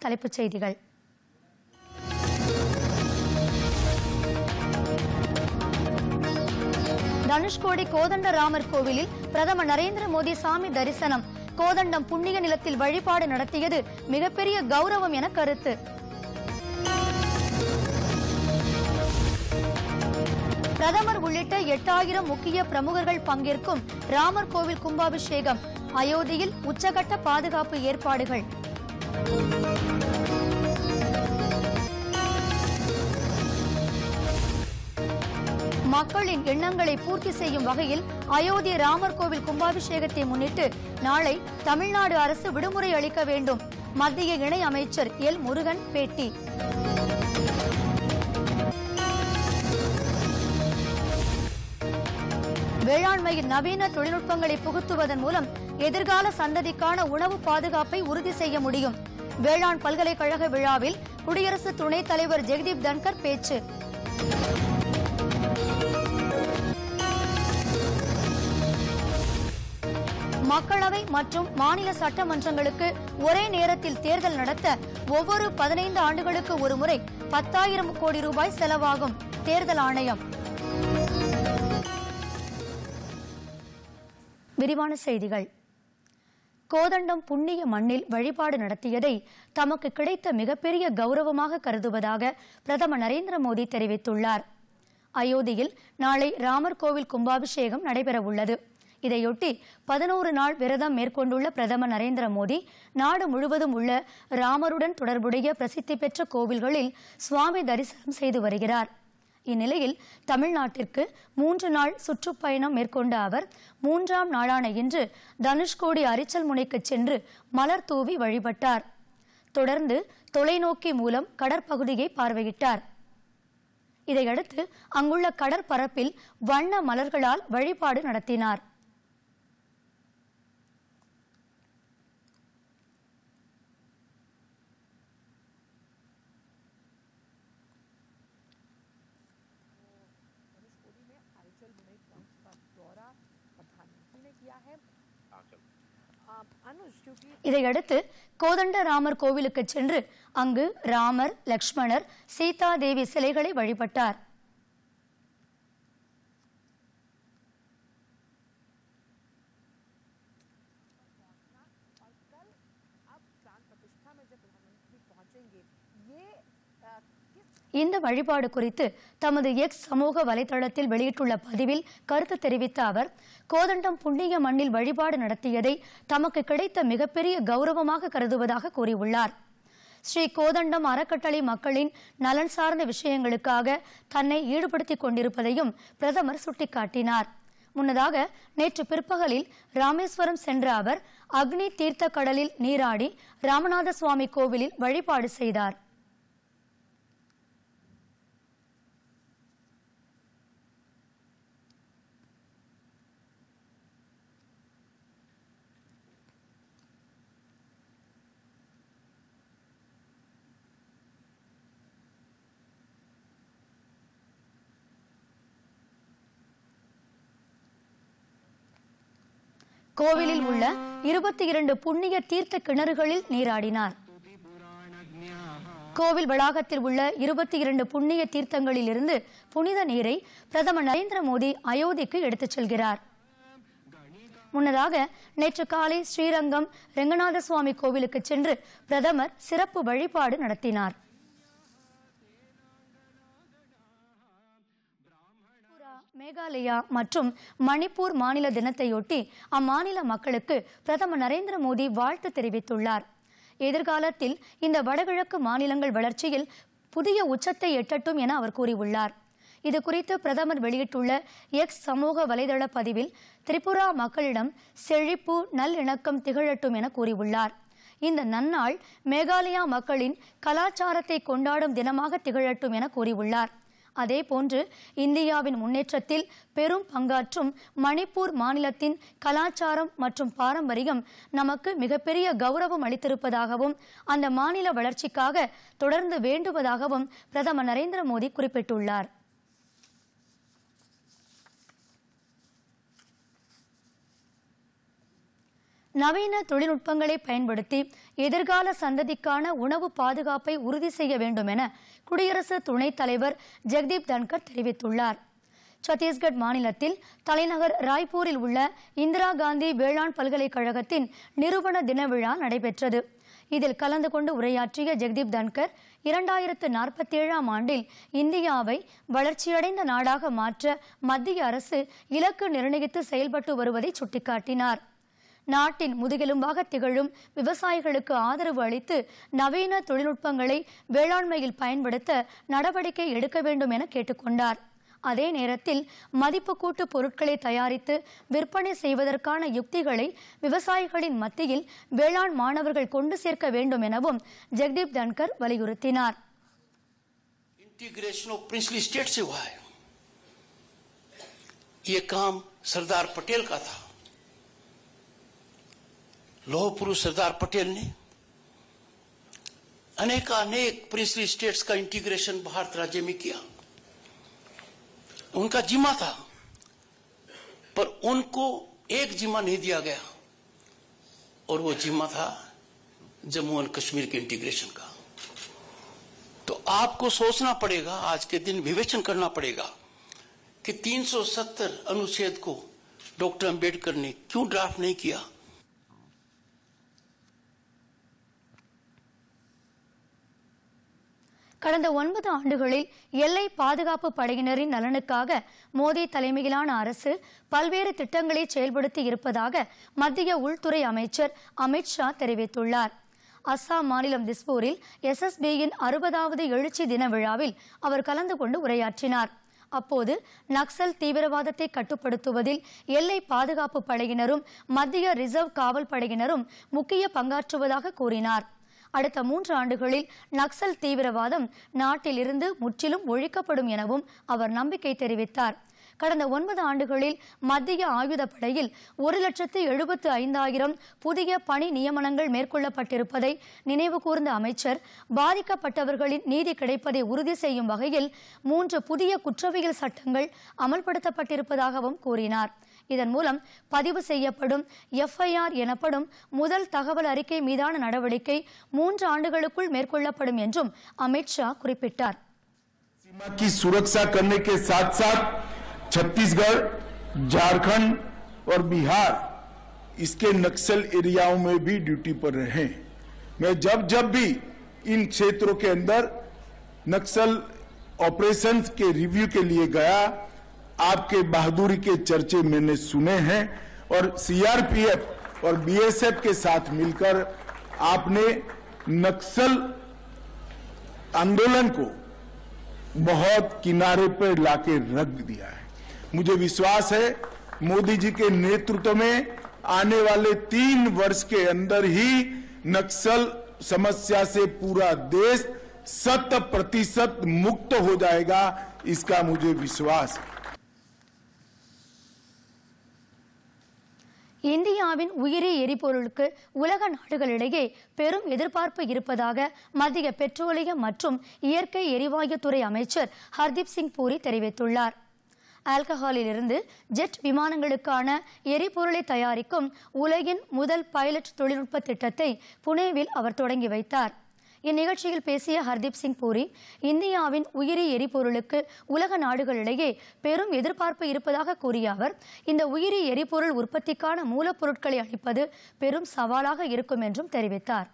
தலைப்புச் செய்திகள் தனுஷ்கோடி கோதண்ட ராமர் கோவிலில் பிரதமர் நரேந்திர மோடி சாமி தரிசனம் கோதண்டம் புண்ணிய நிலத்தில் வழிபாடு நடத்தியது மிகப்பெரிய கௌரவம் என கருத்து பிரதமர் உள்ளிட்ட எட்டாயிரம் முக்கிய பிரமுகர்கள் பங்கேற்கும் ராமர் கோவில் கும்பாபிஷேகம் அயோத்தியில் உச்சகட்ட பாதுகாப்பு ஏற்பாடுகள் மக்களின் எண்ணங்களை பூர்த்தி செய்யும் வகையில் அயோத்தி ராமர் கோவில் கும்பாபிஷேகத்தை முன்னிட்டு நாளை தமிழ்நாடு அரசு விடுமுறை அளிக்க வேண்டும் மத்திய இணை அமைச்சர் எல் முருகன் பேட்டி வேளாண்மையில் நவீன தொழில்நுட்பங்களை புகுத்துவதன் மூலம் எதிர்கால சந்ததிக்கான உணவு பாதுகாப்பை உறுதி செய்ய முடியும் வேளாண் பல்கலைக்கழக விழாவில் குடியரசு துணைத் தலைவர் ஜெகதீப் தன்கர் பேச்சு மக்களவை மற்றும் மாநில சட்டமன்றங்களுக்கு ஒரே நேரத்தில் தேர்தல் நடத்த ஒவ்வொரு பதினைந்து ஆண்டுகளுக்கு ஒருமுறை பத்தாயிரம் கோடி ரூபாய் செலவாகும் தேர்தல் ஆணையம் விரிவான செய்திகள் கோதண்டம் புண்ணிய மண்ணில் வழிபாடு நடத்தியதை தமக்கு கிடைத்த மிகப்பெரிய கௌரவமாக கருதுவதாக பிரதமர் நரேந்திர மோடி தெரிவித்துள்ளார் அயோத்தியில் நாளை ராமர் கோவில் கும்பாபிஷேகம் நடைபெறவுள்ளது இதையொட்டி பதினோரு நாள் விரதம் மேற்கொண்டுள்ள பிரதமர் நரேந்திர மோடி நாடு முழுவதும் உள்ள ராமருடன் தொடர்புடைய பிரசித்தி பெற்ற கோவில்களில் சுவாமி தரிசனம் செய்து வருகிறார் இந்நிலையில் தமிழ்நாட்டிற்கு மூன்று நாள் சுற்றுப்பயணம் மேற்கொண்ட அவர் மூன்றாம் நாளான இன்று தனுஷ்கோடி அரிச்சல் முனைக்கு சென்று மலர் தூவி வழிபட்டார் தொடர்ந்து தொலைநோக்கி மூலம் கடற்பகுதியை பார்வையிட்டார் இதையடுத்து அங்குள்ள கடற்பரப்பில் வண்ண மலர்களால் வழிபாடு நடத்தினார் धनुषकोडी में आइचल मुनई पॉइंट का दौरा प्रधानमंत्री ने किया है आ, अनुज क्योंकि இதையடுத்து கோதண்ட ராமர் கோவிலுக்கு சென்று அங்கு ராமர் லக்ஷ்மணர் சீதா தேவி சிலைகளை வழிபட்டார் और कल अब प्राण प्रतिष्ठा में जब प्रधानमंत्री पहुंचेंगे ये आ, किस இந்த வழிபாடு குறித்து தமது எக்ஸ் சமூக வலைதளத்தில் வெளியிட்டுள்ள பதிவில் கருத்து தெரிவித்த அவர் கோதண்டம் புண்ணிய மண்ணில் வழிபாடு நடத்தியதை தமக்கு கிடைத்த மிகப்பெரிய கௌரவமாக கருதுவதாக கூறியுள்ளார் ஸ்ரீ கோதண்டம் அறக்கட்டளை மக்களின் நலன் சார்ந்த விஷயங்களுக்காக தன்னை ஈடுபடுத்திக் கொண்டிருப்பதையும் பிரதமர் சுட்டிக்காட்டினார் முன்னதாக நேற்று பிற்பகலில் ராமேஸ்வரம் சென்ற அவர் அக்னி தீர்த்த கடலில் நீராடி ராமநாத சுவாமி கோவிலில் வழிபாடு செய்தார் கோவிலில் உள்ள இருபத்தி இரண்டு புண்ணிய தீர்த்த கிணறுகளில் நீராடினார் கோவில் வளாகத்தில் உள்ள இருபத்தி இரண்டு புண்ணிய தீர்த்தங்களில் இருந்து புனித நீரை பிரதமர் நரேந்திர மோடி அயோத்திக்கு எடுத்துச் செல்கிறார் முன்னதாக நேற்று காலை ஸ்ரீரங்கம் ரெங்கநாத சுவாமி கோவிலுக்கு சென்று பிரதமர் சிறப்பு வழிபாடு நடத்தினார் திரிபுரா, மேகாலயா மற்றும் மணிப்பூர் மாநில தினத்தையொட்டி அம்மாநில மக்களுக்கு பிரதமர் நரேந்திர மோடி வாழ்த்து தெரிவித்துள்ளார் எதிர்காலத்தில் இந்த வடகிழக்கு மாநிலங்கள் வளர்ச்சியில் புதிய உச்சத்தை எட்டட்டும் என அவர் கூறியுள்ளார் இது குறித்து பிரதமர் வெளியிட்டுள்ள எக்ஸ் சமூக வலைதள பதிவில் திரிபுரா மக்களிடம் செழிப்பு நல்லிணக்கம் திகழட்டும் என கூறியுள்ளார் இந்த நன்னாள் மேகாலயா மக்களின் கலாச்சாரத்தை கொண்டாடும் தினமாக திகழட்டும் என கூறியுள்ளார் அதேபோன்று இந்தியாவின் முன்னேற்றத்தில் பெரும் பங்காற்றும் மணிப்பூர் மாநிலத்தின் கலாச்சாரம் மற்றும் பாரம்பரியம் நமக்கு மிகப்பெரிய கௌரவம் அளித்திருப்பதாகவும் அந்த மாநில வளர்ச்சிக்காக தொடர்ந்து வேண்டுவதாகவும் பிரதமர் நரேந்திர மோடி குறிப்பிட்டுள்ளார் நவீன தொழில்நுட்பங்களை பயன்படுத்தி எதிர்கால சந்ததிக்கான உணவு பாதுகாப்பை உறுதி செய்ய வேண்டும் என குடியரசு துணைத் தலைவர் ஜெக்தீப் தன்கர் தெரிவித்துள்ளார் சத்தீஸ்கட் மாநிலத்தில் தலைநகர் ராய்ப்பூரில் உள்ள இந்திரா காந்தி வேளாண் பல்கலைக்கழகத்தின் நிறுவன தின விழா நடைபெற்றது இதில் கலந்து கொண்டு உரையாற்றிய ஜெக்தீப் தன்கர் இரண்டாயிரத்து நாற்பத்தி ஏழாம் ஆண்டில் இந்தியாவை வளர்ச்சியடைந்த நாடாக மாற்ற மத்திய அரசு இலக்கு நிர்ணயித்து செயல்பட்டு வருவதை சுட்டிக்காட்டினார் நாட்டின் முதுகெலும்பாக திகழும் விவசாயிகளுக்கு ஆதரவு அளித்து நவீன தொழில்நுட்பங்களை வேளாண்மையில் பயன்படுத்த நடவடிக்கை எடுக்க வேண்டும் என கேட்டுக்கொண்டார் அதே நேரத்தில் மதிப்பு கூட்டு பொருட்களை தயாரித்து விற்பனை செய்வதற்கான யுக்திகளை விவசாயிகளின் மத்தியில் வேளாண் மாணவர்கள் கொண்டு சேர்க்க வேண்டும் எனவும் ஜெக்தீப் தன்கர் வலியுறுத்தினார் इंटीग्रेशन ऑफ प्रिंसली स्टेट से हुआ है ये काम सरदार पटेल का था लौह पुरुष सरदार पटेल ने अनेकानेक प्रिंसली स्टेट्स का इंटीग्रेशन भारत राज्य में किया उनका जिम्मा था पर उनको एक जिम्मा नहीं दिया गया और वो जिम्मा था जम्मू एंड कश्मीर के इंटीग्रेशन का तो आपको सोचना पड़ेगा आज के दिन विवेचन करना पड़ेगा कि 370 अनुच्छेद को डॉक्टर अंबेडकर ने क्यों ड्राफ्ट नहीं किया கடந்த ஒன்பது ஆண்டுகளில் எல்லை பாதுகாப்பு படையினரின் நலனுக்காக மோடி தலைமையிலான அரசு பல்வேறு திட்டங்களை செயல்படுத்தி இருப்பதாக மத்திய உள்துறை அமைச்சர் அமித்ஷா தெரிவித்துள்ளார் அஸ்ஸாம் மாநிலம் திஸ்பூரில் எஸ்எஸ்பியின் அறுபதாவது எழுச்சி தின விழாவில் அவர் கலந்து கொண்டு உரையாற்றினார் அப்போது நக்சல் தீவிரவாதத்தை கட்டுப்படுத்துவதில் எல்லை பாதுகாப்பு படையினரும் மத்திய ரிசர்வ் காவல் படையினரும் முக்கிய பங்காற்றுவதாக கூறினார் அடுத்த மூன்று ஆண்டுகளில் நக்சல் தீவிரவாதம் நாட்டில் இருந்து முற்றிலும் ஒழிக்கப்படும் எனவும் அவர் நம்பிக்கை தெரிவித்தார் கடந்த ஒன்பது ஆண்டுகளில் மத்திய ஆயுதப்படையில் ஒரு லட்சத்து எழுபத்து ஐந்தாயிரம் புதிய பணி நியமனங்கள் மேற்கொள்ளப்பட்டிருப்பதை நினைவு கூர்ந்த அமைச்சர் பாதிக்கப்பட்டவர்களின் நீதி கிடைப்பதை உறுதி செய்யும் வகையில் மூன்று புதிய குற்றவியல் சட்டங்கள் அமல்படுத்தப்பட்டிருப்பதாகவும் கூறினார் இதன் மூலம் பதிவு செய்யப்படும் எஃப்ஐஆர் எனப்படும் முதல் தகவல் அறிக்கை மீதான நடவடிக்கை மூன்று ஆண்டுகளுக்குள் மேற்கொள்ளப்படும் என்றும் அமித்ஷா குறிப்பிட்டார் सीमा की सुरक्षा करने के साथ साथ छत्तीसगढ़ झारखंड और बिहार इसके नक्सल एरियाओं में भी ड्यूटी पर रहे मैं जब जब भी इन क्षेत्रों के अंदर नक्सल ऑपरेशंस के रिव्यू के लिए गया आपके बहादुरी के चर्चे मैंने सुने हैं और सीआरपीएफ और बीएसएफ के साथ मिलकर आपने नक्सल आंदोलन को बहुत किनारे पर लाके रख दिया है मुझे विश्वास है मोदी जी के नेतृत्व में आने वाले तीन वर्ष के अंदर ही नक्सल समस्या से पूरा देश शत प्रतिशत मुक्त हो जाएगा इसका मुझे विश्वास है இந்தியாவின் உயிரி எரிபொருளுக்கு உலக நாடுகளிடையே பெரும் எதிர்பார்ப்பு இருப்பதாக மத்திய பெட்ரோலியம் மற்றும் இயற்கை எரிவாயுத்துறை அமைச்சர் ஹர்தீப் சிங் பூரி தெரிவித்துள்ளார் ஆல்கஹாலில் இருந்து ஜெட் விமானங்களுக்கான எரிபொருளை தயாரிக்கும் உலகின் முதல் பைலட் தொழில்நுட்ப திட்டத்தை புனேவில் அவர் தொடங்கி வைத்தார் இந்நிகழ்ச்சியில் பேசிய ஹர்தீப் சிங் பூரி இந்தியாவின் உயிரி எரிபொருளுக்கு உலக நாடுகளிடையே பெரும் எதிர்பார்ப்பு இருப்பதாக கூறிய அவர் இந்த உயிரி எரிபொருள் உற்பத்திக்கான மூலப்பொருட்களை அளிப்பது பெரும் சவாலாக இருக்கும் என்றும் தெரிவித்தார்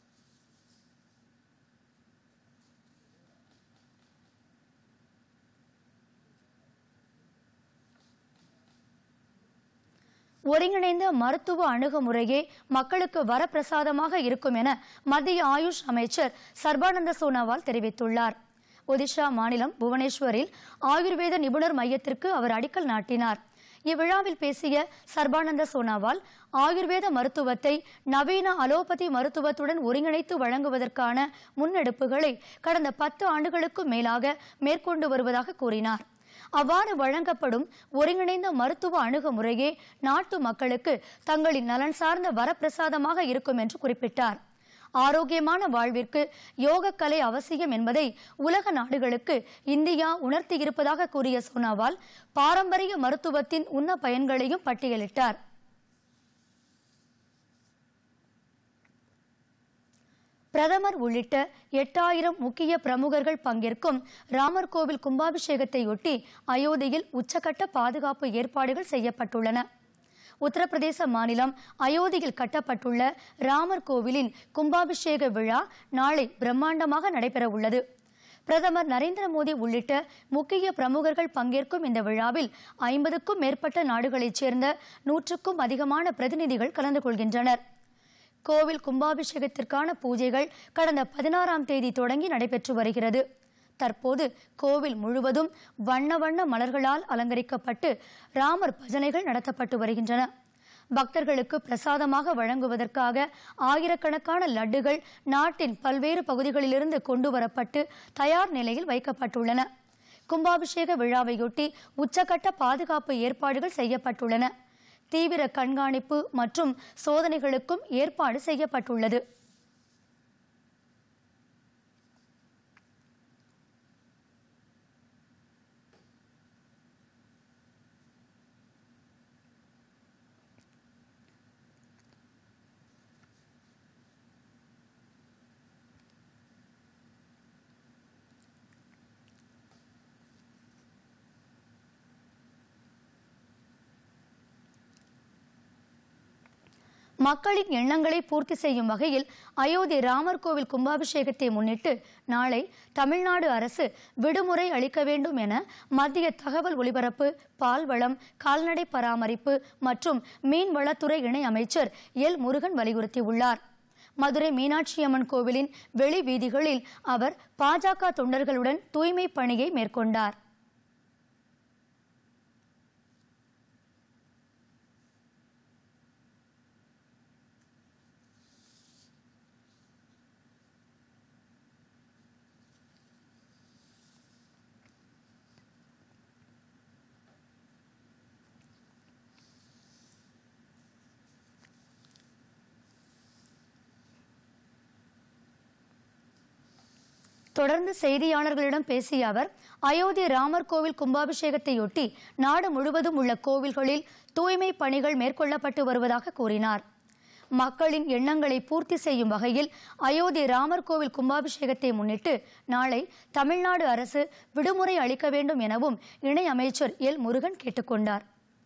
ஒருங்கிணைந்த மருத்துவ அணுகுமுறையே மக்களுக்கு வரப்பிரசாதமாக இருக்கும் என மத்திய ஆயுஷ் அமைச்சர் சர்பானந்த சோனோவால் தெரிவித்துள்ளார் ஒடிஷா மாநிலம் புவனேஸ்வரில் ஆயுர்வேத நிபுணர் மையத்திற்கு அவர் அடிக்கல் நாட்டினார் இவ்விழாவில் பேசிய சர்பானந்த சோனாவால் ஆயுர்வேத மருத்துவத்தை நவீன அலோபதி மருத்துவத்துடன் ஒருங்கிணைத்து வழங்குவதற்கான முன்னெடுப்புகளை கடந்த பத்து ஆண்டுகளுக்கும் மேலாக மேற்கொண்டு வருவதாக கூறினார் அவ்வாறு வழங்கப்படும் ஒருங்கிணைந்த மருத்துவ அணுகுமுறையே நாட்டு மக்களுக்கு தங்களின் நலன் சார்ந்த வரப்பிரசாதமாக இருக்கும் என்று குறிப்பிட்டார் ஆரோக்கியமான வாழ்விற்கு யோகக்கலை அவசியம் என்பதை உலக நாடுகளுக்கு இந்தியா உணர்த்தியிருப்பதாக கூறிய சோனாவால் பாரம்பரிய மருத்துவத்தின் உண்ண பயன்களையும் பட்டியலிட்டார் பிரதமர் உள்ளிட்ட எட்டாயிரம் முக்கிய பிரமுகர்கள் பங்கேற்கும் ராமர் கோவில் கும்பாபிஷேகத்தையொட்டி அயோத்தியில் உச்சக்கட்ட பாதுகாப்பு ஏற்பாடுகள் செய்யப்பட்டுள்ளன உத்தரப்பிரதேச மாநிலம் அயோத்தியில் கட்டப்பட்டுள்ள ராமர் கோவிலின் கும்பாபிஷேக விழா நாளை பிரம்மாண்டமாக நடைபெற உள்ளது பிரதமர் நரேந்திர மோடி உள்ளிட்ட முக்கிய பிரமுகர்கள் பங்கேற்கும் இந்த விழாவில் ஐம்பதுக்கும் மேற்பட்ட நாடுகளைச் சேர்ந்த நூற்றுக்கும் அதிகமான பிரதிநிதிகள் கலந்து கொள்கின்றனர் கோவில் கும்பாபிஷேகத்திற்கான பூஜைகள் கடந்த பதினாறாம் தேதி தொடங்கி நடைபெற்று வருகிறது தற்போது கோவில் முழுவதும் வண்ண வண்ண மலர்களால் அலங்கரிக்கப்பட்டு ராமர் பஜனைகள் நடத்தப்பட்டு வருகின்றன பக்தர்களுக்கு பிரசாதமாக வழங்குவதற்காக ஆயிரக்கணக்கான லட்டுகள் நாட்டின் பல்வேறு பகுதிகளிலிருந்து கொண்டு வரப்பட்டு தயார் நிலையில் வைக்கப்பட்டுள்ளன கும்பாபிஷேக விழாவையொட்டி உச்சக்கட்ட பாதுகாப்பு ஏற்பாடுகள் செய்யப்பட்டுள்ளன தீவிர கண்காணிப்பு மற்றும் சோதனைகளுக்கும் ஏற்பாடு செய்யப்பட்டுள்ளது மக்களின் எண்ணங்களை பூர்த்தி செய்யும் வகையில் அயோத்தி ராமர் கோவில் கும்பாபிஷேகத்தை முன்னிட்டு நாளை தமிழ்நாடு அரசு விடுமுறை அளிக்க வேண்டும் என மத்திய தகவல் ஒலிபரப்பு பால்வளம் கால்நடை பராமரிப்பு மற்றும் மீன்வளத்துறை இணை அமைச்சர் எல் முருகன் வலியுறுத்தியுள்ளார் மதுரை மீனாட்சி அம்மன் கோவிலின் வெளி வீதிகளில் அவர் பாஜக தொண்டர்களுடன் தூய்மை பணியை மேற்கொண்டார் தொடர்ந்து செய்தியாளர்களிடம் பேசிய அவர் அயோத்தி ராமர் கோவில் கும்பாபிஷேகத்தையொட்டி நாடு முழுவதும் உள்ள கோவில்களில் தூய்மை பணிகள் மேற்கொள்ளப்பட்டு வருவதாக கூறினார் மக்களின் எண்ணங்களை பூர்த்தி செய்யும் வகையில் அயோத்தி ராமர் கோவில் கும்பாபிஷேகத்தை முன்னிட்டு நாளை தமிழ்நாடு அரசு விடுமுறை அளிக்க வேண்டும் எனவும் இணை அமைச்சர் எல் முருகன் கேட்டுக்கொண்டார்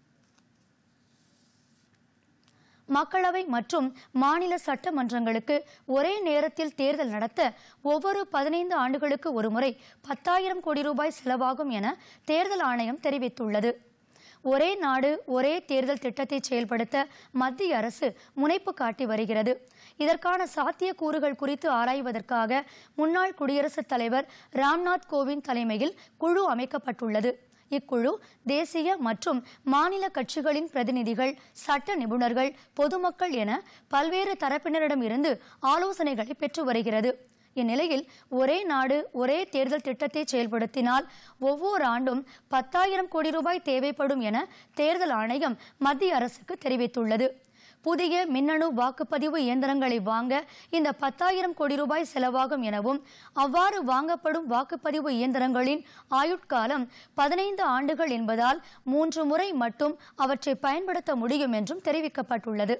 மக்களவை மற்றும் மாநில சட்டமன்றங்களுக்கு ஒரே நேரத்தில் தேர்தல் நடத்த ஒவ்வொரு பதினைந்து ஆண்டுகளுக்கு ஒருமுறை பத்தாயிரம் கோடி ரூபாய் செலவாகும் என தேர்தல் ஆணையம் தெரிவித்துள்ளது ஒரே நாடு ஒரே தேர்தல் திட்டத்தை செயல்படுத்த மத்திய அரசு முனைப்பு காட்டி வருகிறது இதற்கான சாத்தியக்கூறுகள் குறித்து ஆராய்வதற்காக முன்னாள் குடியரசுத் தலைவர் ராம்நாத் கோவிந்த் தலைமையில் குழு அமைக்கப்பட்டுள்ளது இக்குழு தேசிய மற்றும் மாநில கட்சிகளின் பிரதிநிதிகள் சட்ட நிபுணர்கள் பொதுமக்கள் என பல்வேறு தரப்பினரிடம் இருந்து ஆலோசனைகளை பெற்று வருகிறது இந்நிலையில் ஒரே நாடு ஒரே தேர்தல் திட்டத்தை செயல்படுத்தினால் ஒவ்வொரு ஆண்டும் பத்தாயிரம் கோடி ரூபாய் தேவைப்படும் என தேர்தல் ஆணையம் மத்திய அரசுக்கு தெரிவித்துள்ளது புதிய மின்னணு வாக்குப்பதிவு இயந்திரங்களை வாங்க இந்த பத்தாயிரம் கோடி ரூபாய் செலவாகும் எனவும் அவ்வாறு வாங்கப்படும் வாக்குப்பதிவு இயந்திரங்களின் ஆயுட்காலம் பதினைந்து ஆண்டுகள் என்பதால் மூன்று முறை மட்டும் அவற்றை பயன்படுத்த முடியும் என்றும் தெரிவிக்கப்பட்டுள்ளது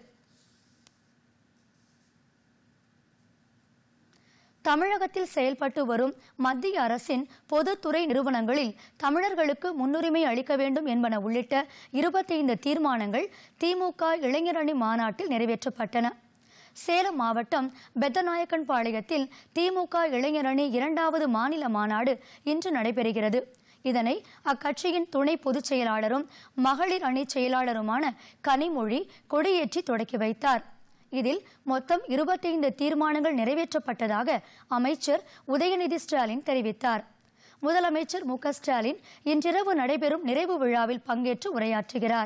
தமிழகத்தில் செயல்பட்டு வரும் மத்திய அரசின் பொதுத்துறை நிறுவனங்களில் தமிழர்களுக்கு முன்னுரிமை அளிக்க வேண்டும் என்பன உள்ளிட்ட இருபத்தைந்து தீர்மானங்கள் திமுக இளைஞரணி மாநாட்டில் நிறைவேற்றப்பட்டன சேலம் மாவட்டம் பெத்தநாயக்கன் பாளையத்தில் திமுக இளைஞரணி இரண்டாவது மாநில மாநாடு இன்று நடைபெறுகிறது இதனை அக்கட்சியின் துணை பொதுச் செயலாளரும் மகளிர் அணி செயலாளருமான கனிமொழி கொடியேற்றி தொடக்கி வைத்தார் இதில் மொத்தம் இருபத்தைந்து தீர்மானங்கள் நிறைவேற்றப்பட்டதாக அமைச்சர் உதயநிதி ஸ்டாலின் தெரிவித்தார் முதலமைச்சர் மு க ஸ்டாலின் இன்றிரவு நடைபெறும் நிறைவு விழாவில் பங்கேற்று உரையாற்றுகிறார்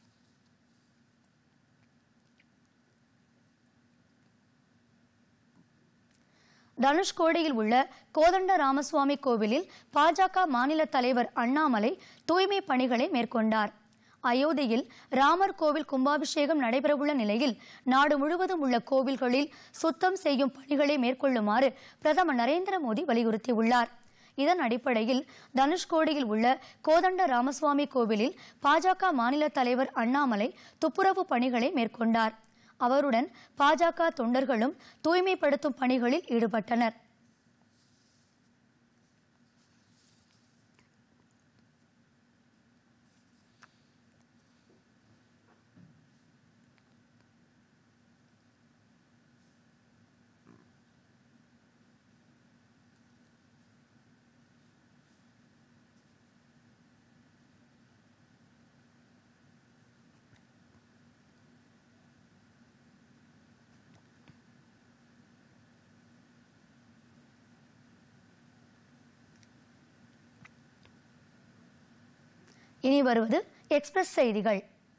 தனுஷ்கோடியில் உள்ள கோதண்ட ராமசுவாமி கோவிலில் பாஜக மாநில தலைவர் அண்ணாமலை தூய்மை பணிகளை மேற்கொண்டார் அயோத்தியில் ராமர் கோவில் கும்பாபிஷேகம் நடைபெறவுள்ள நிலையில் நாடு முழுவதும் உள்ள கோவில்களில் சுத்தம் செய்யும் பணிகளை மேற்கொள்ளுமாறு பிரதமர் நரேந்திர மோடி வலியுறுத்தியுள்ளார் இதன் அடிப்படையில் தனுஷ்கோடியில் உள்ள கோதண்ட ராமசுவாமி கோவிலில் பாஜக மாநில தலைவர் அண்ணாமலை துப்புரவு பணிகளை மேற்கொண்டார் அவருடன் பாஜக தொண்டர்களும் தூய்மைப்படுத்தும் பணிகளில் ஈடுபட்டனர் இனி வருவது எக்ஸ்பிரஸ் செய்திகள்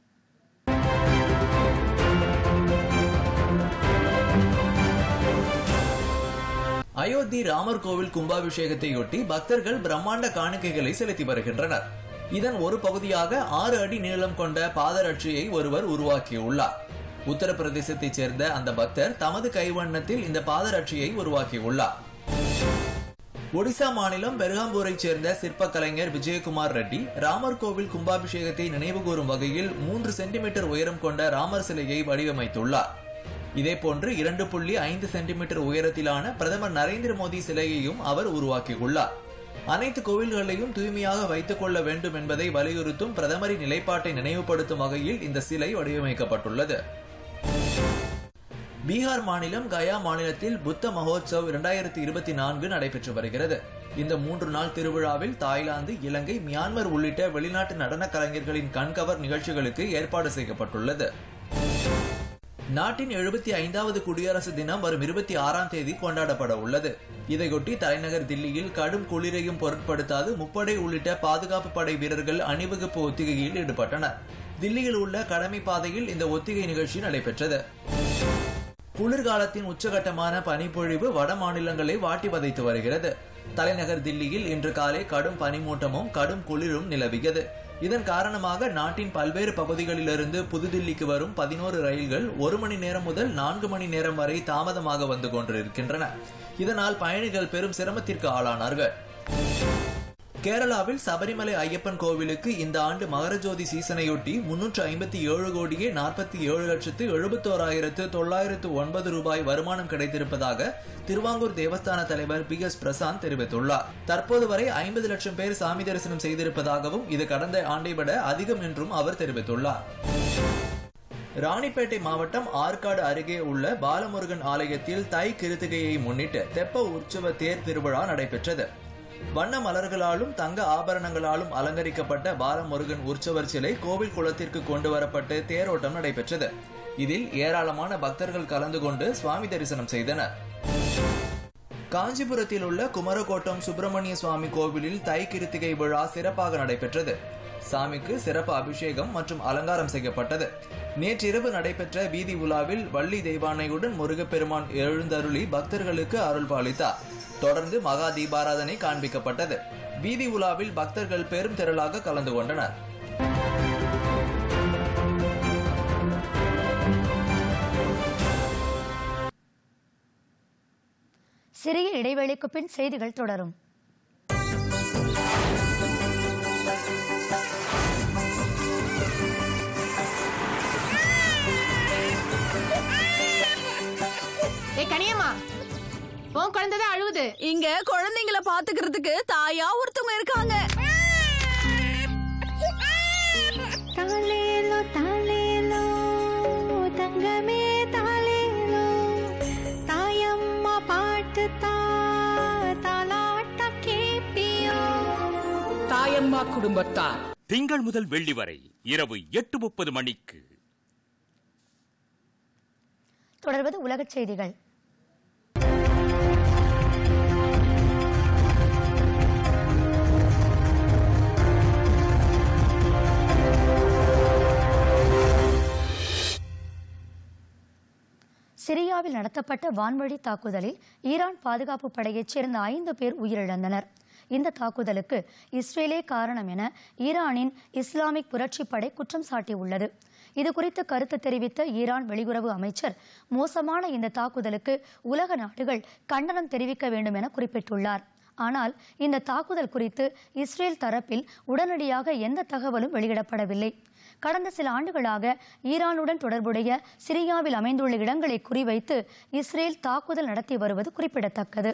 அயோத்தி ராமர் கோவில் கும்பாபிஷேகத்தையொட்டி பக்தர்கள் பிரம்மாண்ட காணிக்கைகளை செலுத்தி வருகின்றனர் இதன் ஒரு பகுதியாக ஆறு அடி நீளம் கொண்ட பாதரட்சியை ஒருவர் உருவாக்கியுள்ளார் உத்தரப்பிரதேசத்தைச் சேர்ந்த அந்த பக்தர் தமது கைவண்ணத்தில் இந்த பாதரட்சியை உருவாக்கியுள்ளார் ஒடிசா மாநிலம் பெர்காம்பூரைச் சேர்ந்த சிற்ப கலைஞர் விஜயகுமார் ரெட்டி ராமர் கோவில் கும்பாபிஷேகத்தை நினைவுகூரும் வகையில் மூன்று சென்டிமீட்டர் உயரம் கொண்ட ராமர் சிலையை வடிவமைத்துள்ளார் இதேபோன்று இரண்டு புள்ளி ஐந்து சென்டிமீட்டர் உயரத்திலான பிரதமர் நரேந்திர மோடி சிலையையும் அவர் உருவாக்கியுள்ளார் அனைத்து கோவில்களையும் தூய்மையாக வைத்துக் கொள்ள வேண்டும் என்பதை வலியுறுத்தும் பிரதமரின் நிலைப்பாட்டை நினைவுபடுத்தும் வகையில் இந்த சிலை வடிவமைக்கப்பட்டுள்ளது பீகார் மாநிலம் கயா மாநிலத்தில் புத்த மகோத்சவ் இரண்டாயிரத்தி இருபத்தி நான்கு நடைபெற்று வருகிறது இந்த மூன்று நாள் திருவிழாவில் தாய்லாந்து இலங்கை மியான்மர் உள்ளிட்ட வெளிநாட்டு நடன கலைஞர்களின் கண்கவர் நிகழ்ச்சிகளுக்கு ஏற்பாடு செய்யப்பட்டுள்ளது நாட்டின் எழுபத்தி ஐந்தாவது குடியரசு தினம் வரும் இருபத்தி ஆறாம் தேதி கொண்டாடப்பட உள்ளது இதையொட்டி தலைநகர் தில்லியில் கடும் குளிரையும் பொருட்படுத்தாது முப்படை உள்ளிட்ட பாதுகாப்பு படை வீரர்கள் அணிவகுப்பு ஒத்திகையில் ஈடுபட்டனர் தில்லியில் உள்ள கடமை பாதையில் இந்த ஒத்திகை நிகழ்ச்சி நடைபெற்றது குளிர்காலத்தின் உச்சகட்டமான பனிப்பொழிவு வட மாநிலங்களை வாட்டி வதைத்து வருகிறது தலைநகர் தில்லியில் இன்று காலை கடும் பனிமூட்டமும் கடும் குளிரும் நிலவியது இதன் காரணமாக நாட்டின் பல்வேறு பகுதிகளிலிருந்து புதுதில்லிக்கு வரும் பதினோரு ரயில்கள் ஒரு மணி நேரம் முதல் நான்கு மணி நேரம் வரை தாமதமாக வந்து கொண்டிருக்கின்றன இதனால் பயணிகள் பெரும் சிரமத்திற்கு ஆளானார்கள் கேரளாவில் சபரிமலை ஐயப்பன் கோவிலுக்கு இந்த ஆண்டு மகரஜோதி சீசனையொட்டி முன்னூற்று ஐம்பத்தி ஏழு கோடியே நாற்பத்தி ஏழு லட்சத்து எழுபத்தோராயிரத்து தொள்ளாயிரத்து ஒன்பது ரூபாய் வருமானம் கிடைத்திருப்பதாக திருவாங்கூர் தேவஸ்தான தலைவர் பி எஸ் பிரசாந்த் தெரிவித்துள்ளார் தற்போது வரை ஐம்பது லட்சம் பேர் சாமி தரிசனம் செய்திருப்பதாகவும் இது கடந்த ஆண்டை விட அதிகம் என்றும் அவர் தெரிவித்துள்ளார் ராணிப்பேட்டை மாவட்டம் ஆற்காடு அருகே உள்ள பாலமுருகன் ஆலயத்தில் தை கிருத்திகையை முன்னிட்டு தெப்ப உற்சவ தேர் திருவிழா நடைபெற்றது வண்ண மலர்களாலும் தங்க ஆபரணங்களாலும் அலங்கரிக்கப்பட்ட பாலமுருகன் உற்சவர் சிலை கோவில் குளத்திற்கு கொண்டு வரப்பட்டு தேரோட்டம் நடைபெற்றது இதில் ஏராளமான பக்தர்கள் கலந்து கொண்டு சுவாமி தரிசனம் செய்தனர் காஞ்சிபுரத்தில் உள்ள குமரகோட்டம் சுப்பிரமணிய சுவாமி கோவிலில் தை கிருத்திகை விழா சிறப்பாக நடைபெற்றது சாமிக்கு சிறப்பு அபிஷேகம் மற்றும் அலங்காரம் செய்யப்பட்டது நேற்றிரவு நடைபெற்ற வீதி உலாவில் வள்ளி தெய்வானையுடன் முருகப்பெருமான் எழுந்தருளி பக்தர்களுக்கு அருள் பாலித்தார் தொடர்ந்து மகா தீபாராதனை காண்பிக்கப்பட்டது வீதி உலாவில் பக்தர்கள் பெரும் திரளாக கலந்து கொண்டனர் சிறிய இடைவேளைக்கு பின் செய்திகள் தொடரும் ஏய் கனியம்மா உன் குழந்தை தான் அழுவுது இங்க குழந்தைங்கள பாத்துக்கிறதுக்கு தாயா ஒருத்தவங்க இருக்காங்க தாலேலோ தாலேலோ தங்கமே தாலேலோ தாயம்மா பாட்டு தா தாலாட்ட கேப்பியோ தாயம்மா குடும்பத்தார் திங்கள் முதல் வெள்ளி வரை இரவு எட்டு முப்பது மணிக்கு தொடர்வது உலகச் செய்திகள் சிரியாவில் நடத்தப்பட்ட வான்வழி தாக்குதலில் ஈரான் பாதுகாப்பு படையைச் சேர்ந்த ஐந்து பேர் உயிரிழந்தனர் இந்த தாக்குதலுக்கு இஸ்ரேலே காரணம் என ஈரானின் இஸ்லாமிக் புரட்சிப் படை குற்றம் சாட்டியுள்ளது இது குறித்து கருத்து தெரிவித்த ஈரான் வெளியுறவு அமைச்சர் மோசமான இந்த தாக்குதலுக்கு உலக நாடுகள் கண்டனம் தெரிவிக்க வேண்டும் என குறிப்பிட்டுள்ளார் ஆனால் இந்த தாக்குதல் குறித்து இஸ்ரேல் தரப்பில் உடனடியாக எந்த தகவலும் வெளியிடப்படவில்லை கடந்த சில ஆண்டுகளாக ஈரானுடன் தொடர்புடைய சிரியாவில் அமைந்துள்ள இடங்களை குறிவைத்து இஸ்ரேல் தாக்குதல் நடத்தி வருவது குறிப்பிடத்தக்கது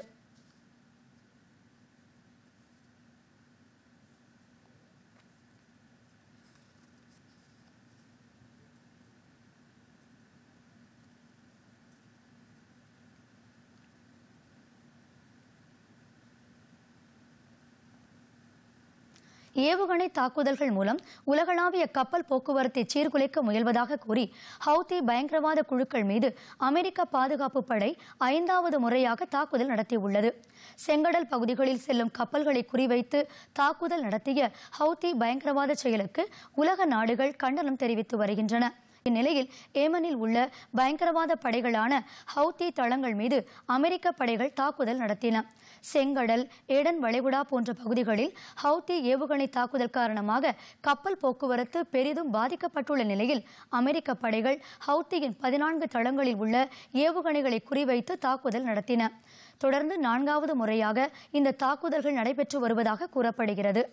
ஏவுகணை தாக்குதல்கள் மூலம் உலகளாவிய கப்பல் போக்குவரத்தை சீர்குலைக்க முயல்வதாக கூறி ஹவுதி பயங்கரவாத குழுக்கள் மீது அமெரிக்க பாதுகாப்பு படை ஐந்தாவது முறையாக தாக்குதல் நடத்தியுள்ளது செங்கடல் பகுதிகளில் செல்லும் கப்பல்களை குறிவைத்து தாக்குதல் நடத்திய ஹவுதி பயங்கரவாத செயலுக்கு உலக நாடுகள் கண்டனம் தெரிவித்து வருகின்றன இந்நிலையில் ஏமனில் உள்ள பயங்கரவாத படைகளான ஹவுதி தளங்கள் மீது அமெரிக்க படைகள் தாக்குதல் நடத்தின செங்கடல் ஏடன் வளைகுடா போன்ற பகுதிகளில் ஹவுதி ஏவுகணை தாக்குதல் காரணமாக கப்பல் போக்குவரத்து பெரிதும் பாதிக்கப்பட்டுள்ள நிலையில் அமெரிக்க படைகள் ஹவுத்தியின் பதினான்கு தளங்களில் உள்ள ஏவுகணைகளை குறிவைத்து தாக்குதல் நடத்தின தொடர்ந்து நான்காவது முறையாக இந்த தாக்குதல்கள் நடைபெற்று வருவதாக கூறப்படுகிறது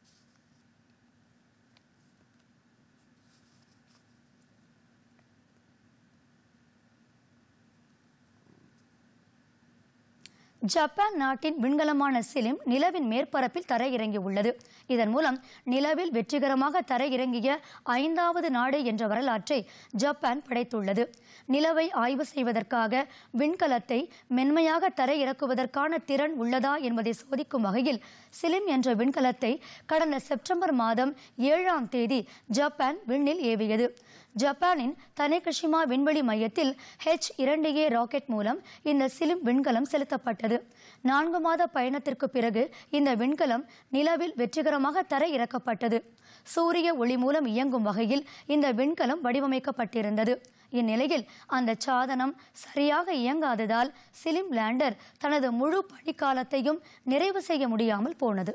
ஜப்பான் நாட்டின் விண்கலமான சிலிம் நிலவின் மேற்பரப்பில் தரையிறங்கியுள்ளது இதன் மூலம் நிலவில் வெற்றிகரமாக தரையிறங்கிய ஐந்தாவது நாடு என்ற வரலாற்றை ஜப்பான் படைத்துள்ளது நிலவை ஆய்வு செய்வதற்காக விண்கலத்தை மென்மையாக தரையிறக்குவதற்கான திறன் உள்ளதா என்பதை சோதிக்கும் வகையில் சிலிம் என்ற விண்கலத்தை கடந்த செப்டம்பர் மாதம் ஏழாம் தேதி ஜப்பான் விண்ணில் ஏவியது ஜப்பானின் தனேகஷிமா விண்வெளி மையத்தில் ஹெச் இரண்டு ஏ ராக்கெட் மூலம் இந்த சிலிம் விண்கலம் செலுத்தப்பட்டது நான்கு மாத பயணத்திற்கு பிறகு இந்த விண்கலம் நிலவில் வெற்றிகரமாக தரை இறக்கப்பட்டது சூரிய ஒளி மூலம் இயங்கும் வகையில் இந்த விண்கலம் வடிவமைக்கப்பட்டிருந்தது இந்நிலையில் அந்த சாதனம் சரியாக இயங்காததால் சிலிம் லேண்டர் தனது முழு பணிக்காலத்தையும் நிறைவு செய்ய முடியாமல் போனது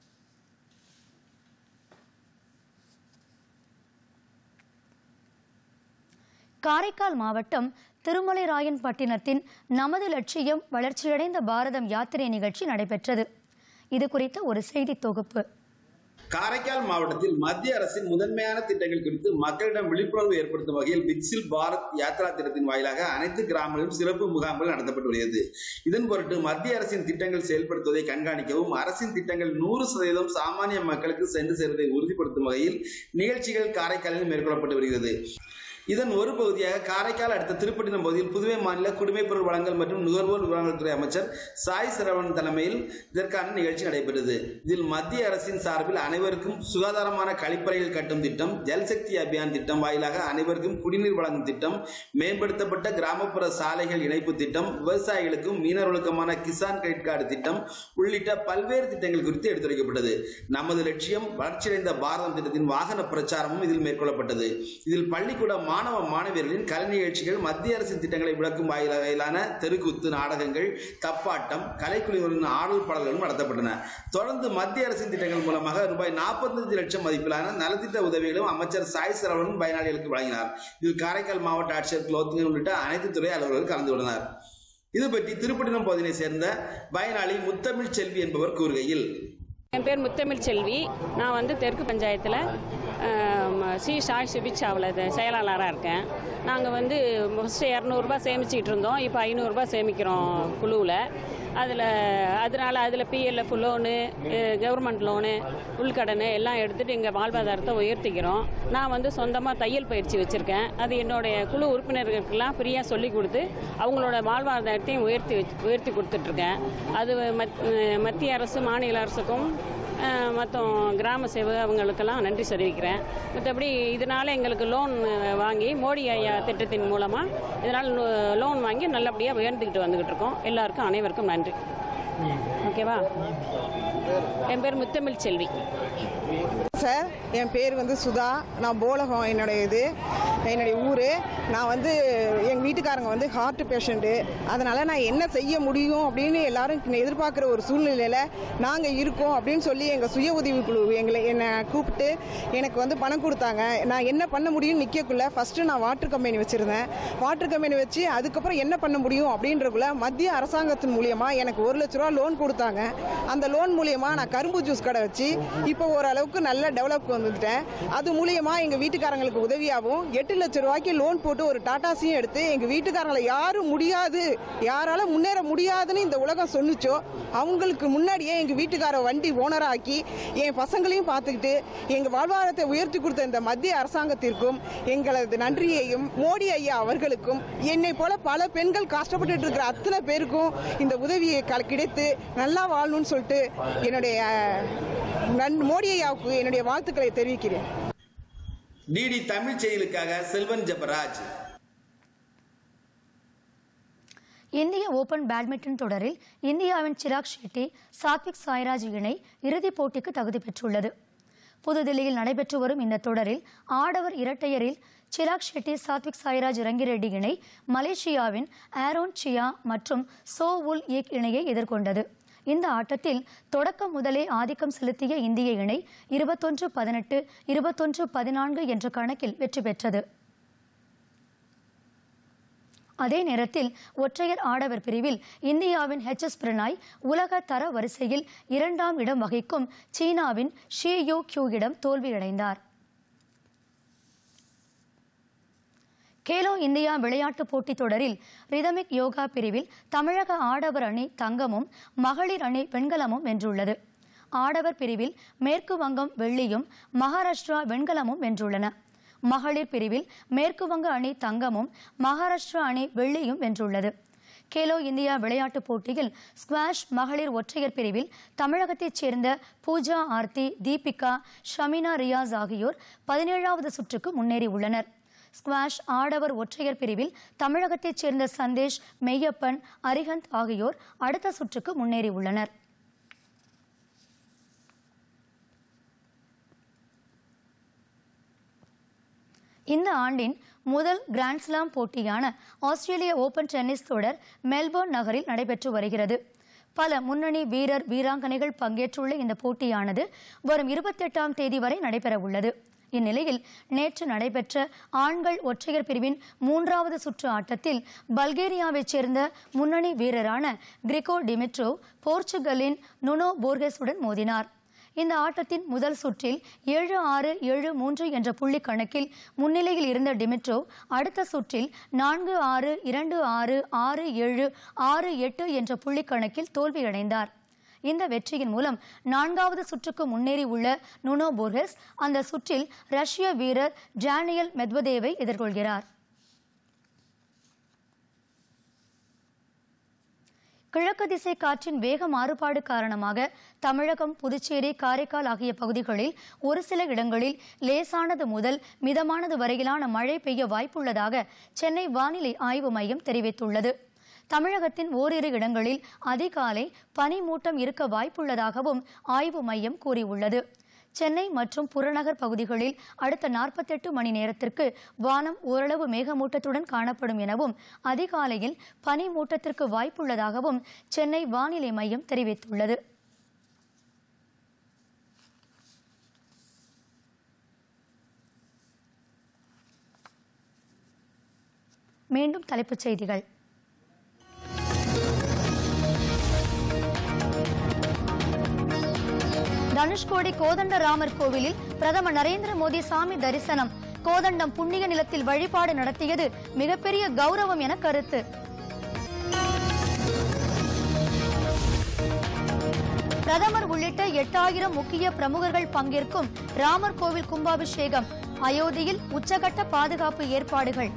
காரைக்கால் மாவட்டம் திருமலைராயன்பட்டினத்தின் நமது லட்சியம் வளர்ச்சியடைந்த பாரதம் யாத்திரை நிகழ்ச்சி நடைபெற்றது இது குறித்த ஒரு செய்தி தொகுப்பு காரைக்கால் மாவட்டத்தில் மத்திய அரசின் முதன்மையான திட்டங்கள் குறித்து மக்களிடம் விழிப்புணர்வு ஏற்படுத்தும் வகையில் விக்சில் பாரத் யாத்ரா திட்டத்தின் வாயிலாக அனைத்து கிராமங்களிலும் சிறப்பு முகாம்கள் நடத்தப்பட்டு வருகிறது இதன் பொருட்டு மத்திய அரசின் திட்டங்கள் செயல்படுத்துவதை கண்காணிக்கவும் அரசின் திட்டங்கள் நூறு சதவீதம் சாமானிய மக்களுக்கு சென்று சேர்வதை உறுதிப்படுத்தும் வகையில் நிகழ்ச்சிகள் காரைக்காலில் மேற்கொள்ளப்பட்டு வருகிறது இதன் ஒரு பகுதியாக காரைக்கால் அடுத்த திருப்பட்டினம் பகுதியில் புதுவை மாநில குடிமைப்பொருள் வழங்கல் மற்றும் நுகர்வோர் விவகாரங்கள் துறை அமைச்சர் சாய் சரவணன் தலைமையில் இதற்கான நிகழ்ச்சி நடைபெற்றது இதில் மத்திய அரசின் சார்பில் அனைவருக்கும் சுகாதாரமான கழிப்பறைகள் கட்டும் திட்டம் ஜல்சக்தி அபியான் திட்டம் வாயிலாக அனைவருக்கும் குடிநீர் வழங்கும் திட்டம் மேம்படுத்தப்பட்ட கிராமப்புற சாலைகள் இணைப்பு திட்டம் விவசாயிகளுக்கும் மீனவர்களுக்குமான கிசான் கிரெடிட் கார்டு திட்டம் உள்ளிட்ட பல்வேறு திட்டங்கள் குறித்து எடுத்துரைக்கப்பட்டது நமது லட்சியம் வளர்ச்சியடைந்த பாரதம் திட்டத்தின் வாகன பிரச்சாரமும் இதில் மேற்கொள்ளப்பட்டது இதில் பள்ளிக்கூட மாணவ மாணவியர்களின் கலை நிகழ்ச்சிகள் மத்திய அரசின் திட்டங்களை விளக்கும் வாயிலான தெருக்கூத்து நாடகங்கள் தப்பாட்டம் கலைக்குழுவின் ஆடல் பாடல்களும் நடத்தப்பட்டன தொடர்ந்து மத்திய அரசின் திட்டங்கள் மூலமாக ரூபாய் நாற்பத்தஞ்சு லட்சம் மதிப்பிலான நலத்திட்ட உதவிகளும் அமைச்சர் சாய் சரவணன் பயனாளிகளுக்கு வழங்கினார் இதில் காரைக்கால் மாவட்ட ஆட்சியர் குலோத்துங்க உள்ளிட்ட அனைத்து துறை அலுவலர்கள் கலந்து கொண்டனர் இது பற்றி திருப்பட்டினம் பகுதியை சேர்ந்த பயனாளி முத்தமிழ் செல்வி என்பவர் கூறுகையில் என் பேர் முத்தமிழ் செல்வி நான் வந்து தெற்கு பஞ்சாயத்தில் சி சாய் சிபிச்சாவில் செயலாளராக இருக்கேன் நாங்கள் வந்து ஃபஸ்ட்டு இரநூறுபா சேமிச்சிட்டு இருந்தோம் இப்போ ஐநூறுரூபா சேமிக்கிறோம் குழுவில் அதில் அதனால் அதில் பிஎல்எஃப் லோனு கவர்மெண்ட் லோனு உள்கடன் எல்லாம் எடுத்துகிட்டு எங்கள் வாழ்வாதாரத்தை உயர்த்திக்கிறோம் நான் வந்து சொந்தமாக தையல் பயிற்சி வச்சுருக்கேன் அது என்னுடைய குழு உறுப்பினர்களுக்கெல்லாம் ஃப்ரீயாக சொல்லி கொடுத்து அவங்களோட வாழ்வாதாரத்தையும் உயர்த்தி வச்சு- உயர்த்தி கொடுத்துட்ருக்கேன் அது மத்- மத்திய அரசு மாநில அரசுக்கும் மொத்தம் கிராம சேவை அவங்களுக்கெல்லாம் நன்றி தெரிவிக்கிறேன் மற்றபடி இதனால் எங்களுக்கு லோன் வாங்கி மோடி ஐயா திட்டத்தின் மூலமாக இதனால் லோன் வாங்கி நல்லபடியாக உயர்ந்துக்கிட்டு வந்துக்கிட்டு இருக்கோம் எல்லாருக்கும் அனைவருக்கும் நன்றி ஓகேவா என் பேர் முத்தமிழ் செல்வி சார் என் பேர் வந்து சுதா நான் போலகம் என்னுடைய இது என்னுடைய ஊர் நான் வந்து எங்கள் வீட்டுக்காரங்க வந்து ஹார்ட் பேஷண்ட்டு அதனால் நான் என்ன செய்ய முடியும் அப்படின்னு எல்லாரும் எதிர்பார்க்குற ஒரு சூழ்நிலையில் நாங்கள் இருக்கோம் அப்படின்னு சொல்லி எங்கள் சுய உதவி குழு எங்களை என்னை கூப்பிட்டு எனக்கு வந்து பணம் கொடுத்தாங்க நான் என்ன பண்ண முடியும்னு நிற்கக்குள்ள ஃபஸ்ட்டு நான் வாட்டர் கம்பெனி வச்சுருந்தேன் வாட்டர் கம்பெனி வச்சு அதுக்கப்புறம் என்ன பண்ண முடியும் அப்படின்றக்குள்ள மத்திய அரசாங்கத்தின் மூலியமாக எனக்கு ஒரு லட்ச ரூபா ரூபா லோன் கொடுத்தாங்க அந்த லோன் மூலியமா நான் கரும்பு ஜூஸ் கடை வச்சு இப்போ ஓரளவுக்கு நல்ல டெவலப் வந்துட்டேன் அது மூலியமா எங்க வீட்டுக்காரங்களுக்கு உதவியாகவும் எட்டு லட்சம் ரூபாய்க்கு லோன் போட்டு ஒரு டாட்டாஸையும் எடுத்து எங்க வீட்டுக்காரங்களை யாரும் முடியாது யாரால முன்னேற முடியாதுன்னு இந்த உலகம் சொன்னுச்சோ அவங்களுக்கு முன்னாடியே எங்க வீட்டுக்கார வண்டி ஓனரா ஆக்கி என் பசங்களையும் பார்த்துக்கிட்டு எங்க வாழ்வாதாரத்தை உயர்த்தி கொடுத்த இந்த மத்திய அரசாங்கத்திற்கும் எங்களது நன்றியையும் மோடி ஐயா அவர்களுக்கும் என்னை போல பல பெண்கள் கஷ்டப்பட்டு இருக்கிற அத்தனை பேருக்கும் இந்த உதவியை க- கிடைத்து நல்லா வாழணும்னு சொல்லிட்டு என்னுடைய அஹ், நன்- மோடி ஐயாவுக்கு என்னுடைய வாழ்த்துக்களை தெரிவிக்கிறேன் டிடி தமிழ் செய்திகளுக்காக செல்வன் ஜெபராஜ் இந்திய ஓபன் பேட்மிண்டன் தொடரில் இந்தியாவின் சிராக் ஷெட்டி சாத்விக் சாய்ராஜ் இணை இறுதிப் போட்டிக்கு தகுதி பெற்றுள்ளது புதுதில்லியில் நடைபெற்று வரும் இந்த தொடரில் ஆடவர் இரட்டையரில் சிராக் ஷெட்டி சாத்விக் சாய்ராஜ் ரங்கிரெட்டி இணை மலேசியாவின் ஆரோன் சியா மற்றும் சோ உல் ஏக் இணையை எதிர்கொண்டது இந்த ஆட்டத்தில் தொடக்கம் முதலே ஆதிக்கம் செலுத்திய இந்திய இணை இருபத்தொன்று பதினெட்டு இருபத்தொன்று பதினான்கு என்ற கணக்கில் வெற்றி பெற்றது அதே நேரத்தில் ஒற்றையர் ஆடவர் பிரிவில் இந்தியாவின் ஹெச் எஸ் பிரணாய் உலக தர வரிசையில் இரண்டாம் இடம் வகிக்கும் சீனாவின் ஷி யூ கியூயிடம் தோல்வியடைந்தார் கேலோ இந்தியா விளையாட்டுப் போட்டித் தொடரில் ரிதமிக் யோகா பிரிவில் தமிழக ஆடவர் அணி தங்கமும் மகளிர் அணி வெண்கலமும் வென்றுள்ளது ஆடவர் பிரிவில் மேற்கு வங்கம் வெள்ளியும் மகாராஷ்டிரா வெண்கலமும் வென்றுள்ளன மகளிர் பிரிவில் மேற்கு வங்க அணி தங்கமும் மகாராஷ்டிரா அணி வெள்ளியும் வென்றுள்ளது கேலோ இந்தியா விளையாட்டுப் போட்டியில் ஸ்குவாஷ் மகளிர் ஒற்றையர் பிரிவில் தமிழகத்தைச் சேர்ந்த பூஜா ஆர்த்தி தீபிகா ஷமினா ரியாஸ் ஆகியோர் பதினேழாவது சுற்றுக்கு முன்னேறி உள்ளனர் ஸ்குவாஷ் ஆடவர் ஒற்றையர் பிரிவில் தமிழகத்தைச் சேர்ந்த சந்தேஷ் மெய்யப்பன் அரிஹந்த் ஆகியோர் அடுத்த சுற்றுக்கு முன்னேறி உள்ளனர் இந்த ஆண்டின் முதல் கிராண்ட்ஸ்லாம் போட்டியான ஆஸ்திரேலிய ஓபன் டென்னிஸ் தொடர் மெல்போர்ன் நகரில் நடைபெற்று வருகிறது பல முன்னணி வீரர் வீராங்கனைகள் பங்கேற்றுள்ள இந்த போட்டியானது வரும் இருபத்தெட்டாம் தேதி வரை நடைபெற உள்ளது இந்நிலையில் நேற்று நடைபெற்ற ஆண்கள் ஒற்றையர் பிரிவின் மூன்றாவது சுற்று ஆட்டத்தில் பல்கேரியாவைச் சேர்ந்த முன்னணி வீரரான கிரிகோ டிமிட்ரோவ் போர்ச்சுகலின் நுனோ போர்கெஸுடன் மோதினார் இந்த ஆட்டத்தின் முதல் சுற்றில் ஏழு ஆறு ஏழு மூன்று என்ற புள்ளி கணக்கில் முன்னிலையில் இருந்த டிமிட்ரோவ் அடுத்த சுற்றில் நான்கு ஆறு இரண்டு ஆறு ஆறு ஏழு ஆறு எட்டு என்ற புள்ளி கணக்கில் தோல்வியடைந்தார் இந்த வெற்றியின் மூலம் நான்காவது சுற்றுக்கு முன்னேறி உள்ள நுனோ போர்கெஸ் அந்த சுற்றில் ரஷ்ய வீரர் ஜானியல் மெத்வதேவை எதிர்கொள்கிறார் கிழக்கு திசை காற்றின் வேக மாறுபாடு காரணமாக தமிழகம் புதுச்சேரி காரைக்கால் ஆகிய பகுதிகளில் ஒரு சில இடங்களில் லேசானது முதல் மிதமானது வரையிலான மழை பெய்ய வாய்ப்புள்ளதாக சென்னை வானிலை ஆய்வு மையம் தெரிவித்துள்ளது தமிழகத்தின் ஓரிரு இடங்களில் அதிகாலை பனிமூட்டம் இருக்க வாய்ப்புள்ளதாகவும் ஆய்வு மையம் கூறியுள்ளது சென்னை மற்றும் புறநகர் பகுதிகளில் அடுத்த நாற்பத்தெட்டு மணி நேரத்திற்கு வானம் ஓரளவு மேகமூட்டத்துடன் காணப்படும் எனவும் அதிகாலையில் பனிமூட்டத்திற்கு வாய்ப்புள்ளதாகவும் சென்னை வானிலை மையம் தெரிவித்துள்ளது மீண்டும் தலைப்புச் செய்திகள் தனுஷ்கோடி கோதண்ட ராமர் கோவிலில் பிரதமர் நரேந்திர மோடி சாமி தரிசனம் கோதண்டம் புண்ணிய நிலத்தில் வழிபாடு நடத்தியது மிகப்பெரிய கௌரவம் என கருத்து பிரதமர் உள்ளிட்ட எட்டாயிரம் முக்கிய பிரமுகர்கள் பங்கேற்கும் ராமர் கோவில் கும்பாபிஷேகம் அயோத்தியில் உச்சகட்ட பாதுகாப்பு ஏற்பாடுகள்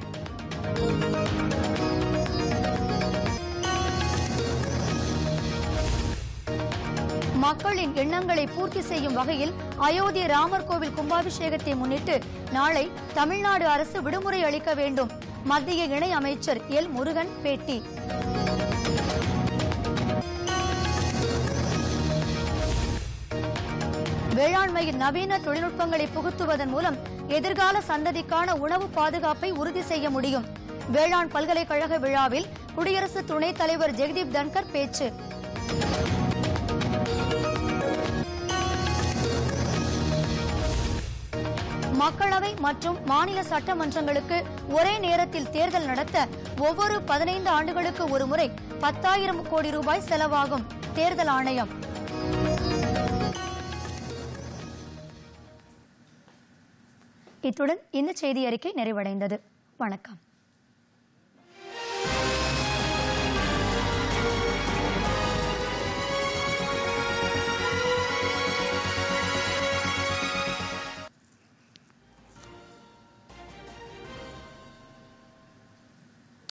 மக்களின் எண்ணங்களை பூர்த்தி செய்யும் வகையில் அயோத்தி ராமர் கோவில் கும்பாபிஷேகத்தை முன்னிட்டு நாளை தமிழ்நாடு அரசு விடுமுறை அளிக்க வேண்டும் மத்திய இணை அமைச்சர் எல் முருகன் பேட்டி வேளாண்மையில் நவீன தொழில்நுட்பங்களை புகுத்துவதன் மூலம் எதிர்கால சந்ததிக்கான உணவு பாதுகாப்பை உறுதி செய்ய முடியும் வேளாண் பல்கலைக்கழக விழாவில் குடியரசு துணைத் தலைவர் ஜெகதீப் தன்கர் பேச்சு மக்களவை மற்றும் மாநில சட்டமன்றங்களுக்கு ஒரே நேரத்தில் தேர்தல் நடத்த ஒவ்வொரு பதினைந்து ஆண்டுகளுக்கு ஒருமுறை பத்தாயிரம் கோடி ரூபாய் செலவாகும் தேர்தல் ஆணையம் இத்துடன் இந்த செய்தி அறிக்கை நிறைவடைந்தது வணக்கம்